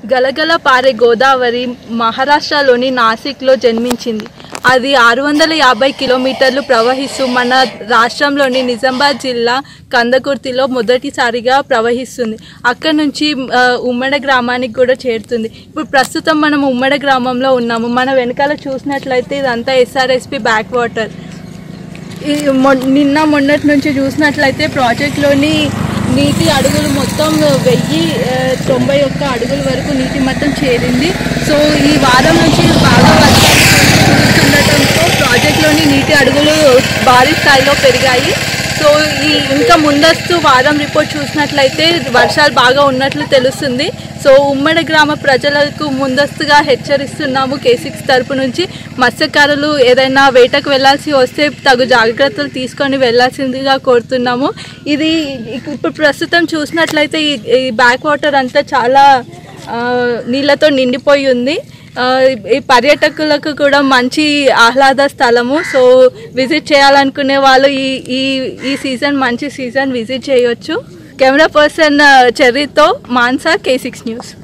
గలగల పారే గోదావరి మహారాష్ట్రలోని నాసిక్లో జన్మించింది అది ఆరు వందల యాభై కిలోమీటర్లు ప్రవహిస్తూ మన రాష్ట్రంలోని నిజామాబాద్ జిల్లా కందకుర్తిలో మొదటిసారిగా ప్రవహిస్తుంది అక్కడ నుంచి ఆ, ఉమ్మడి గ్రామానికి కూడా చేరుతుంది ఇప్పుడు ప్రస్తుతం మనం ఉమ్మడి గ్రామంలో ఉన్నాము మన వెనకాల చూసినట్లయితే ఇదంతా ఎస్ఆర్ఎస్పి బ్యాక్ వాటర్ ఈ మొ- నిన్న మొన్నటి నుంచి చూసినట్లయితే ప్రాజెక్ట్లోని నీటి అడుగులు మొత్తం వెయ్యి ఆ, తొంభై ఒక్క అడుగుల వరకు నీటి మట్టం చేరింది సో ఈ వారం నుంచి బాగా వర్షాలు కురుస్తుండటంతో ప్రాజెక్ట్లోని నీటి అడుగులు భారీ స్థాయిలో పెరిగాయి సో ఈ ఇంకా ముందస్తు వారం రిపోర్ట్ చూసినట్లయితే వర్షాలు బాగా ఉన్నట్లు తెలుస్తుంది సో ఉమ్మడి గ్రామ ప్రజలకు ముందస్తుగా హెచ్చరిస్తున్నాము కే సిక్స్ తరపు నుంచి మత్స్యకారులు ఏదైనా వేటకు వెళ్ళాల్సి వస్తే తగు జాగ్రత్తలు తీసుకొని వెళ్ళాల్సిందిగా కోరుతున్నాము ఇది ఇప్పుడు ప్రస్తుతం చూసినట్లయితే ఈ ఈ బ్యాక్ వాటర్ అంతా చాలా ఆ, నీళ్ళతో నిండిపోయి ఉంది ఆ, ఈ పర్యాటకులకు కూడా మంచి ఆహ్లాద స్థలము సో విజిట్ చేయాలనుకునే వాళ్ళు ఈ ఈ ఈ సీజన్ మంచి సీజన్ విజిట్ చేయొచ్చు కెమెరా పర్సన్ చెర్రీతో మాన్సా కే సిక్స్ న్యూస్